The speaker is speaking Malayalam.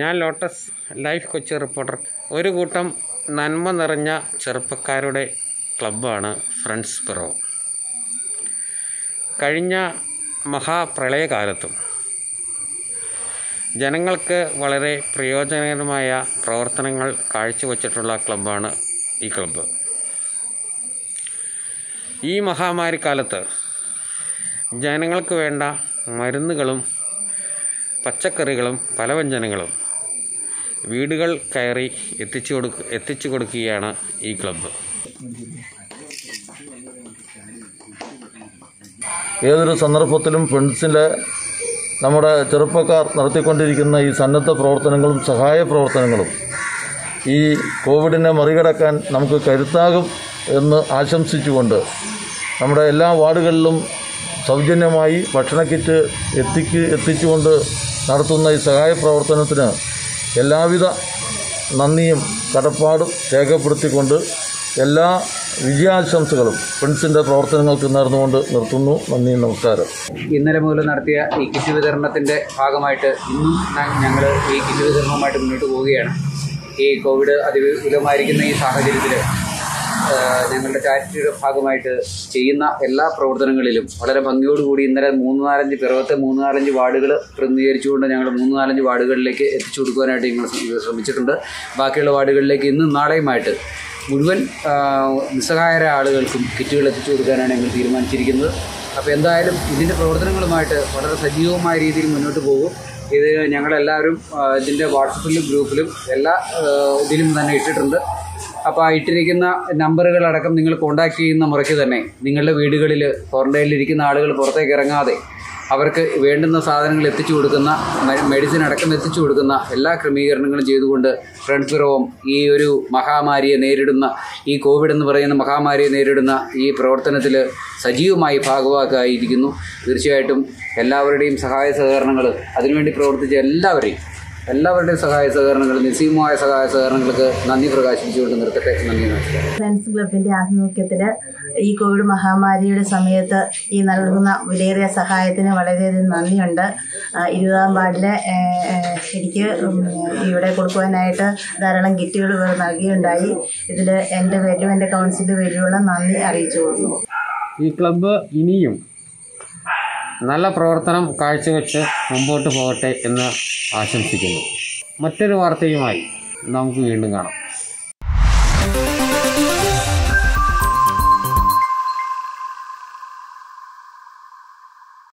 ഞാൻ ലോട്ടസ് ലൈഫ് കൊച്ചി റിപ്പോർട്ടർ ഒരു കൂട്ടം നന്മ നിറഞ്ഞ ചെറുപ്പക്കാരുടെ ക്ലബ്ബാണ് ഫ്രണ്ട്സ് പിറോ കഴിഞ്ഞ മഹാപ്രളയകാലത്തും ജനങ്ങൾക്ക് വളരെ പ്രയോജനകരമായ പ്രവർത്തനങ്ങൾ കാഴ്ചവെച്ചിട്ടുള്ള ക്ലബ്ബാണ് ഈ ക്ലബ്ബ് ഈ മഹാമാരിക്കാലത്ത് ജനങ്ങൾക്ക് വേണ്ട മരുന്നുകളും പച്ചക്കറികളും പലവ്യഞ്ജനങ്ങളും വീടുകൾ കയറി എത്തിച്ചു കൊടുക്ക എത്തിച്ചു കൊടുക്കുകയാണ് ഈ ക്ലബ്ബ് ഏതൊരു സന്ദർഭത്തിലും ഫ്രണ്ട്സിലെ നമ്മുടെ ചെറുപ്പക്കാർ നടത്തിക്കൊണ്ടിരിക്കുന്ന ഈ സന്നദ്ധ പ്രവർത്തനങ്ങളും സഹായ പ്രവർത്തനങ്ങളും ഈ കോവിഡിനെ മറികടക്കാൻ നമുക്ക് കരുത്താകും എന്ന് ആശംസിച്ചുകൊണ്ട് നമ്മുടെ എല്ലാ വാർഡുകളിലും സൗജന്യമായി ഭക്ഷണ കിറ്റ് എത്തിക്ക് എത്തിച്ചുകൊണ്ട് നടത്തുന്ന ഈ സഹായ പ്രവർത്തനത്തിന് എല്ലാവിധ നന്ദിയും കടപ്പാടും രേഖപ്പെടുത്തിക്കൊണ്ട് എല്ലാ വിജയാശംസകളും ഫ്രണ്ട്സിൻ്റെ പ്രവർത്തനങ്ങൾക്ക് നേർന്നുകൊണ്ട് നിർത്തുന്നു നന്ദി നമസ്കാരം ഇന്നലെ മുതൽ നടത്തിയ ഈ കിറ്റ് വിതരണത്തിൻ്റെ ഭാഗമായിട്ട് ഇന്നും ഞങ്ങൾ ഈ കിറ്റ് വിതരണവുമായിട്ട് മുന്നോട്ട് പോവുകയാണ് ഈ കോവിഡ് അതിവിപുലമായിരിക്കുന്ന ഈ സാഹചര്യത്തിൽ ഞങ്ങളുടെ ചാരിറ്റിയുടെ ഭാഗമായിട്ട് ചെയ്യുന്ന എല്ലാ പ്രവർത്തനങ്ങളിലും വളരെ ഭംഗിയോടുകൂടി ഇന്നലെ മൂന്ന് നാലഞ്ച് പിറവത്തെ മൂന്ന് നാലഞ്ച് വാർഡുകൾ പ്രതിനിധീകരിച്ചുകൊണ്ട് ഞങ്ങൾ മൂന്ന് നാലഞ്ച് വാർഡുകളിലേക്ക് എത്തിച്ചു കൊടുക്കുവാനായിട്ട് ഞങ്ങൾ ശ്രമിച്ചിട്ടുണ്ട് ബാക്കിയുള്ള വാർഡുകളിലേക്ക് ഇന്നും നാളെയുമായിട്ട് മുഴുവൻ ആ, നിസ്സഹായരായ ആളുകൾക്കും കിറ്റുകൾ എത്തിച്ചു കൊടുക്കാനാണ് ഞങ്ങൾ തീരുമാനിച്ചിരിക്കുന്നത് അപ്പോൾ എന്തായാലും ഇതിൻ്റെ പ്രവർത്തനങ്ങളുമായിട്ട് വളരെ സജീവമായ രീതിയിൽ മുന്നോട്ട് പോകും ഇത് ഞങ്ങളെല്ലാവരും ആ, ഇതിൻ്റെ വാട്സപ്പിലും ഗ്രൂപ്പിലും എല്ലാ ആ, ഇതിലും തന്നെ ഇട്ടിട്ടുണ്ട് അപ്പോൾ ആ ഇട്ടിരിക്കുന്ന നമ്പറുകളടക്കം നിങ്ങൾ കോൺടാക്ട് ചെയ്യുന്ന മുറയ്ക്ക് തന്നെ നിങ്ങളുടെ വീടുകളിൽ ക്വാറന്റൈനിലിരിക്കുന്ന ആളുകൾ പുറത്തേക്ക് ഇറങ്ങാതെ അവർക്ക് വേണ്ടുന്ന സാധനങ്ങൾ എത്തിച്ചു കൊടുക്കുന്ന മെ- മെഡിസിൻ അടക്കം എത്തിച്ചു കൊടുക്കുന്ന എല്ലാ ക്രമീകരണങ്ങളും ചെയ്തുകൊണ്ട് ഫ്രണ്ട്സ് പിറവും ഈ ഒരു മഹാമാരിയെ നേരിടുന്ന ഈ കോവിഡ് എന്ന് പറയുന്ന മഹാമാരിയെ നേരിടുന്ന ഈ പ്രവർത്തനത്തിൽ സജീവമായി ഭാഗവാക്കായിരിക്കുന്നു തീർച്ചയായിട്ടും എല്ലാവരുടെയും സഹായ സഹകരണങ്ങൾ അതിനുവേണ്ടി പ്രവർത്തിച്ച എല്ലാവരെയും എല്ലാവരുടെയും സഹായ സഹകരണങ്ങൾ നിസ്സീമമായ സഹായ സഹകരണങ്ങൾക്ക് നന്ദി പ്രകാശിപ്പിച്ചുകൊണ്ട് നിർത്തട്ടെ നന്ദി നമസ്കാരം ഫ്രണ്ട്സ് ക്ലബിന്റെ ആഭിമുഖ്യത്തിൽ ഈ കോവിഡ് മഹാമാരിയുടെ സമയത്ത് ഈ നൽകുന്ന വിലയേറിയ സഹായത്തിന് വളരെയധികം നന്ദിയുണ്ട് ആ, ഇരുപതാം വാർഡിലെ ഏ, ഏ, എനിക്ക് ഉം, ഇവിടെ കൊടുക്കുവാനായിട്ട് ധാരാളം കിറ്റുകൾ ഇവർ നൽകിയുണ്ടായി ഇതിൽ എൻ്റെ പേരിലും എൻ്റെ കൗൺസിലിൻ്റെ പേരിലുള്ള നന്ദി അറിയിച്ചു കൊടുക്കുന്നു ഈ ക്ലബ്ബ് ഇനിയും നല്ല പ്രവർത്തനം കാഴ്ചവെച്ച് മുമ്പോട്ട് പോകട്ടെ എന്ന് ആശംസിക്കുന്നു മറ്റൊരു വാർത്തയുമായി നമുക്ക് വീണ്ടും കാണാം